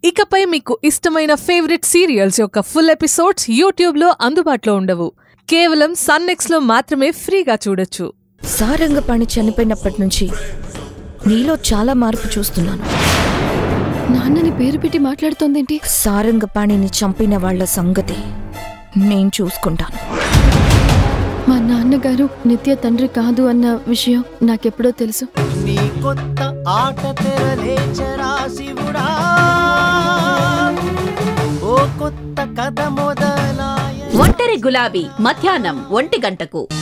ఇకపై మీకు ఇష్టమైన ఫేవరెట్ సీరియల్స్ యొక్క ఫుల్ ఎపిసోడ్స్ యూట్యూబ్లో అందుబాటులో ఉండవు కేవలం సన్నెక్స్లో మాత్రమే ఫ్రీగా చూడొచ్చు సారంగపాణి చనిపోయినప్పటి నుంచి నీలో చాలా మార్పు చూస్తున్నాను నాన్నని పేరు పెట్టి మాట్లాడుతోందేంటి సారంగపాణిని చంపిన వాళ్ళ సంగతి నేను చూసుకుంటాను మా నాన్నగారు నిత్య తండ్రి కాదు అన్న విషయం నాకెప్పుడో తెలుసు నీ కొత్త ఆట తెరలేచరా శివుడా ఓ కొత్త కథ మొదలాయ ఒంటరి గులాబీ మధ్యాహ్నం ఒంటి గంటకు